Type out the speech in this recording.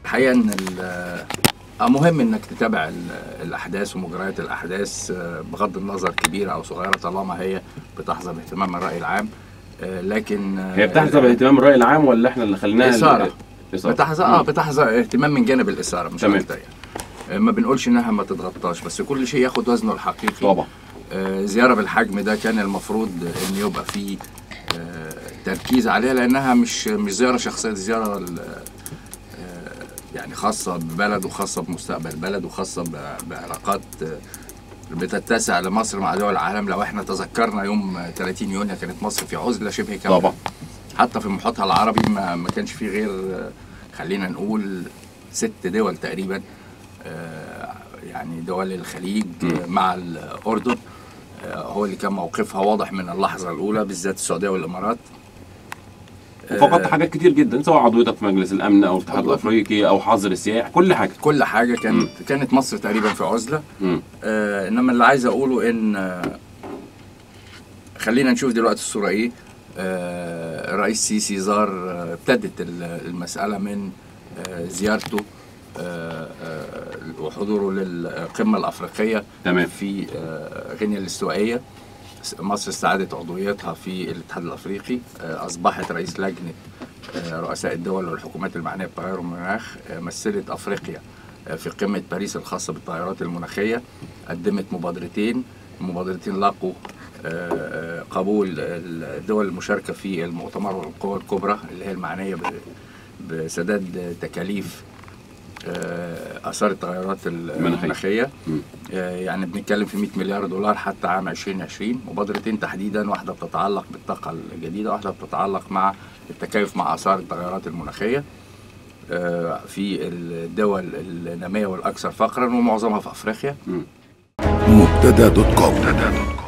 الحقيقه ان ال- آه مهم انك تتابع ال- الاحداث ومجريات الاحداث آه، بغض النظر كبيره او صغيره طالما هي بتحظى باهتمام الراي العام آه، لكن آه، هي بتحظى باهتمام الراي العام ولا احنا اللي خليناها إثارة. إثارة. بتحظى اه بتحظى اهتمام من جانب الاثاره مش تمام. اكتر يعني آه، ما بنقولش انها ما تتغطاش بس كل شيء ياخد وزنه الحقيقي طبعا آه، زياره بالحجم ده كان المفروض ان يبقى فيه آه، تركيز عليها لانها مش مش زياره شخصيه دي زياره ال- آه، يعني خاصه ببلد وخاصه بمستقبل بلد وخاصه ب- بعلاقات آه، بتتسع لمصر مع دول العالم لو احنا تذكرنا يوم 30 يونيو كانت مصر في عزله شبه كامله طبعا حتى في محيطها العربي ما, ما كانش فيه غير آه، خلينا نقول ست دول تقريبا آه، يعني دول الخليج آه، مع الأردن آه، هو اللي كان موقفها واضح من اللحظة الأولى بالذات السعودية والإمارات وفقدت آه، حاجات كتير جدا سواء عضويتك في مجلس الامن او الاتحاد والله. الافريقي او حظر السياح كل حاجه كل حاجة كانت كانت مصر تقريبا في عزلة مم. آه انما اللي عايز اقوله ان آه خلينا نشوف دلوقتي الصوره ايه آه الرئيس سيسي زار آه، ابتدت ال- المساله من آه زيارته آه آه وحضوره للقمه الافريقيه تمام. في آه غينيا الاستوائيه مصر استعادت عضويتها في الاتحاد الافريقي آه اصبحت رئيس لجنه آه رؤساء الدول والحكومات المعنيه بتغير المناخ آه مثلت افريقيا آه في قمه باريس الخاصه بالتغيرات المناخيه قدمت مبادرتين المبادرتين لاقوا آه، آه، قبول الدول المشاركه في المؤتمر والقوى الكبرى اللي هي المعنيه ب- بسداد تكاليف آه، اثار التغيرات المناخيه مم. آه، يعني بنتكلم في 100 مليار دولار حتى عام 2020 مبادرتين تحديدا واحده بتتعلق بالطاقه الجديده واحده بتتعلق مع التكيف مع اثار التغيرات المناخيه آه، في الدول الناميه والاكثر فقرا ومعظمها في افريقيا مبتدا دوت كوم